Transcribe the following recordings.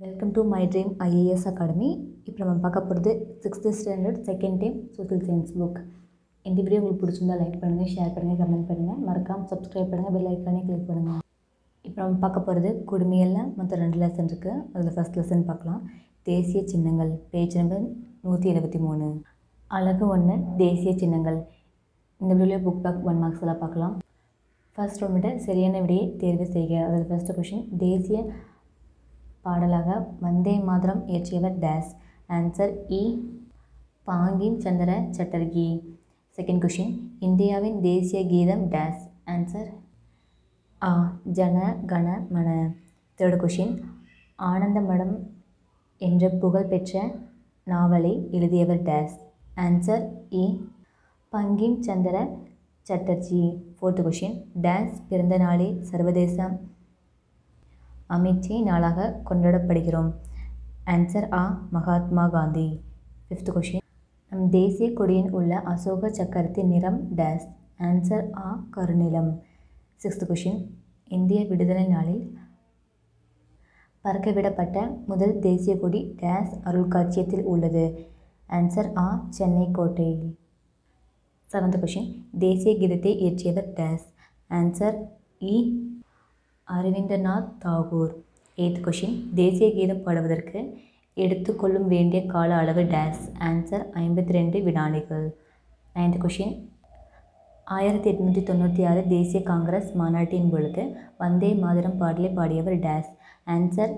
welcome to my dream IAS academy இப்போ நம்ம பார்க்க போகிறது sixth standard second time social science book இந்த வீடியோ உங்களுக்கு பிடிச்சிருந்தா லைக் பண்ணுங்கள் ஷேர் பண்ணுங்கள் கமெண்ட் பண்ணுங்கள் மறக்காமல் சப்ஸ்கிரைப் பண்ணுங்கள் பெல் ஐக்கானே கிளிக் பண்ணுங்கள் இப்போ நம்ம பார்க்க போகிறது குடுமையில் மொத்தம் ரெண்டு லெசன் இருக்குது அதில் ஃபஸ்ட் லெசன் பார்க்கலாம் தேசிய சின்னங்கள் பேஜ் நம்பர் நூற்றி எழுபத்தி மூணு அழகு ஒன்று தேசிய சின்னங்கள் இந்த வீடியோவில் புக் பேக் ஒன் மார்க்ஸ் எல்லாம் பார்க்கலாம் ஃபர்ஸ்ட் ஒன்றுட்டு சரியான விடையை தேர்வு செய்க அதாவது ஃபர்ஸ்ட் கொஷின் தேசிய பாடலாக வந்தே மாதரம் இயற்றியவர் டேஸ் ஆன்சர் இ பாங்கிம் சந்திர சட்டர்ஜி செகண்ட் கொஷின் இந்தியாவின் தேசிய கீதம் டேஸ் ஆன்சர் ஆ ஜன கண மன தேர்ட் கொஷின் ஆனந்தமடம் என்ற புகழ்பெற்ற நாவலை எழுதியவர் டேஸ் answer A Bankim Chandra Chatterjee fourth question டேஸ் பிறந்த நாளே சர்வதேச அமைச்சை நாளாக கொண்டாடப்படுகிறோம் ஆன்சர் ஆ மகாத்மா காந்தி ஃபிஃப்த் கொஷின் நம் தேசிய கொடியின் உள்ள அசோக சக்கரத்தின் நிறம் டேஸ் ஆன்சர் ஆ கருநிலம் சிக்ஸ்த் கொஷின் இந்திய விடுதலை நாளில் பறக்கவிடப்பட்ட முதல் தேசிய கொடி டேஸ் அருள்காட்சியத்தில் உள்ளது ஆன்சர் ஆ சென்னை கோட்டை செவன்த் கொஷின் தேசிய கீதத்தை இயற்றியவர் டேஸ் ஆன்சர் இ அரவிந்தநாத் தாகூர் எய்த் கொஷின் தேசிய கீதம் பாடுவதற்கு எடுத்துக்கொள்ளும் வேண்டிய கால அளவு டேஸ் ஆன்சர் ஐம்பத்தி ரெண்டு வினாடிகள் நைன்த் கொஷின் ஆயிரத்தி எட்நூற்றி தொண்ணூற்றி ஆறு தேசிய காங்கிரஸ் மாநாட்டின் பொழுது வந்தே மாதரம் பாடலை பாடியவர் டேஸ் answer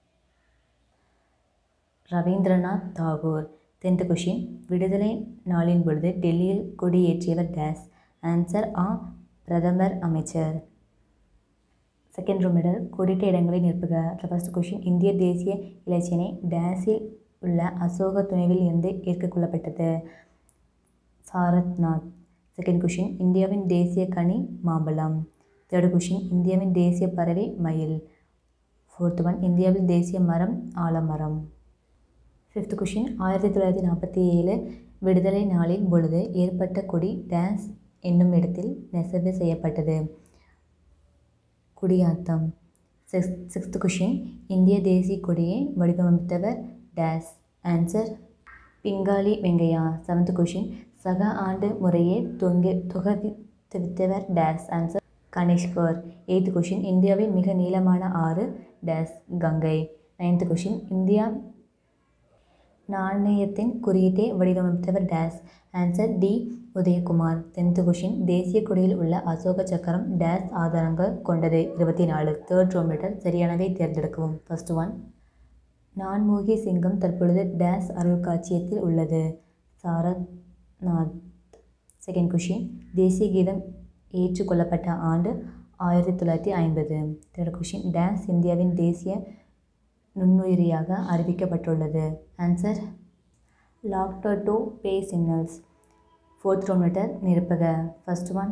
Rabindranath Tagore tenth question விடுதலை நாளின் பொழுது டெல்லியில் கொடியேற்றியவர் டேஸ் ஆன்சர் ஆ பிரதமர் அமைச்சர் செகண்ட் ரூமிடர் கொடிட்ட இடங்களை நிரப்புக ஃபர்ஸ்ட் கொஷின் இந்திய தேசிய இலச்சினை டேஸில் உள்ள அசோக துணைவில் இருந்து ஏற்றுக்கொள்ளப்பட்டது சாரத்நாத் செகண்ட் கொஷின் இந்தியாவின் தேசிய கனி மாம்பழம் தேர்ட் கொஷின் இந்தியாவின் தேசிய பறவை மயில் ஃபோர்த் ஒன் இந்தியாவில் தேசிய மரம் ஆலமரம் ஃபிஃப்த் கொஷின் ஆயிரத்தி தொள்ளாயிரத்தி நாற்பத்தி ஏழு விடுதலை நாளின் பொழுது ஏற்பட்ட கொடி டான்ஸ் என்னும் இடத்தில் நெசவு செய்யப்பட்டது குடியாத்தம் சிக்ஸ் சிக்ஸ்த் கொஷின் இந்திய தேசிய கொடியை வடிவமைத்தவர் dash answer Pingali Venkayya seventh question Saka ஆண்டு முறையே தொங்க தொகுவித்தவர் டேஸ் ஆன்சர் கணேஷ்கர் எய்த் கொஷின் இந்தியாவின் மிக நீளமான ஆறு dash Ganga ninth question India நாணயத்தின் குறியீட்டை வடிவமைத்தவர் dash answer D Udayakumar tenth question தேசிய கொடியில் உள்ள அசோக சக்கரம் டேஸ் ஆதாரங்கள் கொண்டது இருபத்தி நாலு தேர்ட் ரோமீட்டர் சரியானதை தேர்ந்தெடுக்கவும் ஃபர்ஸ்ட் ஒன் நான்மூகி சிங்கம் தற்பொழுது டேஸ் அருள்காட்சியத்தில் உள்ளது சாரநாத் செகண்ட் கொஷின் தேசிய கீதம் ஏற்றுக்கொள்ளப்பட்ட ஆண்டு ஆயிரத்தி தொள்ளாயிரத்தி ஐம்பது தேர்ட் கொஷின் டேஸ் இந்தியாவின் தேசிய நுண்ணுயிரியாக அறிவிக்கப்பட்டுள்ளது ஆன்சர் லாக்டோட்டோ பே சிக்னல்ஸ் ஃபோர்த் ரோமீட்டர் நிரப்புக ஃபர்ஸ்ட் ஒன்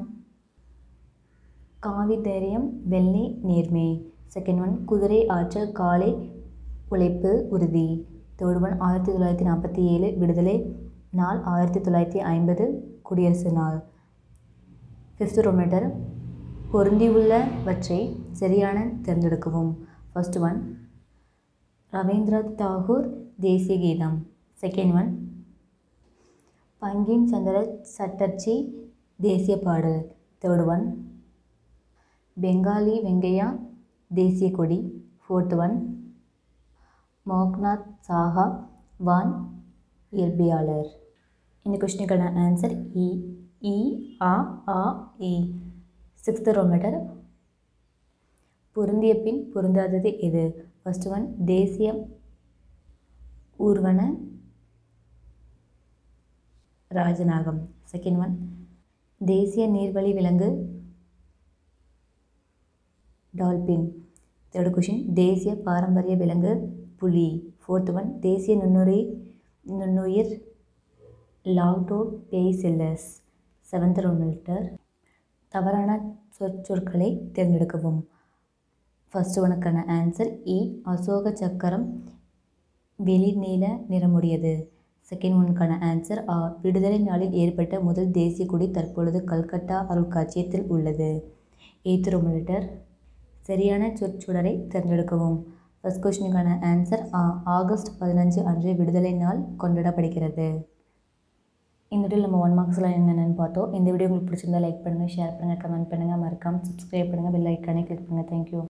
காவி தைரியம் வெள்ளை நேர்மை செகண்ட் ஒன் குதிரை ஆற்றல் காலை உழைப்பு உறுதி தேர்ட் ஒன் ஆயிரத்தி தொள்ளாயிரத்தி நாற்பத்தி ஏழு விடுதலை நாள் ஆயிரத்தி தொள்ளாயிரத்தி ஐம்பது குடியரசு நாள் ஃபிஃப்த் ரோமீட்டர் பொருந்தியுள்ளவற்றை சரியான தேர்ந்தெடுக்கவும் ஃபர்ஸ்ட் ஒன் ரவீந்திரநாத் தாகூர் தேசிய கீதம் செகண்ட் ஒன் பங்கிம் சந்திர சட்டர்ஜி தேசிய பாடல் தேர்ட் ஒன் பெங்காலி வெங்கையா தேசிய கொடி ஃபோர்த் ஒன் மோக்நாத் சாஹா வான் இயற்பியாளர் இந்த கொஸ்டினுக்கான ஆன்சர் இ இ ஆ ஆ இ சிக்ஸ்த் ரோமீட்டர் பொருந்திய பின் பொருந்தாதது எது ஃபர்ஸ்ட் ஒன் தேசிய ஊர்வன ராஜநாகம் செகண்ட் ஒன் தேசிய நீர்வழி விலங்கு டால்பின் தேர்ட் கொஷின் தேசிய பாரம்பரிய விலங்கு புலி ஃபோர்த் ஒன் தேசிய நுண்ணுயிர் நுண்ணுயிர் லாக்டோ பேசில்லஸ் செவன்த் ரோமீட்டர் தவறான சொற்சொற்களை தேர்ந்தெடுக்கவும் ஃபஸ்ட்டு ஒனுக்கான ஆன்சர் இ அசோக சக்கரம் வெளிநீல நிறமுடையது செகண்ட் ஒனுக்கான ஆன்சர் ஆ விடுதலை நாளில் ஏற்பட்ட முதல் தேசிய கொடி தற்பொழுது கல்கத்தா அருட்காட்சியத்தில் உள்ளது எய்த் ரோமீட்டர் சரியான சொற்சுடரை தேர்ந்தெடுக்கவும் ஃபஸ்ட் கொஸ்டினுக்கான ஆன்சர் ஆகஸ்ட் பதினஞ்சு அன்று விடுதலை நாள் கொண்டாடப்படுகிறது இந்த வீடியோவில் நம்ம ஒன் மார்க்ஸ்லாம் என்னென்னு பார்த்தோம் இந்த வீடியோ உங்களுக்கு பிடிச்சிருந்தா லைக் பண்ணுங்கள் ஷேர் பண்ணுங்கள் கமெண்ட் பண்ணுங்கள் மறக்காமல் சப்ஸ்கிரைப் பண்ணுங்கள் பெல் ஐக்கானே கிளிக் பண்ணுங்கள் தேங்க்யூ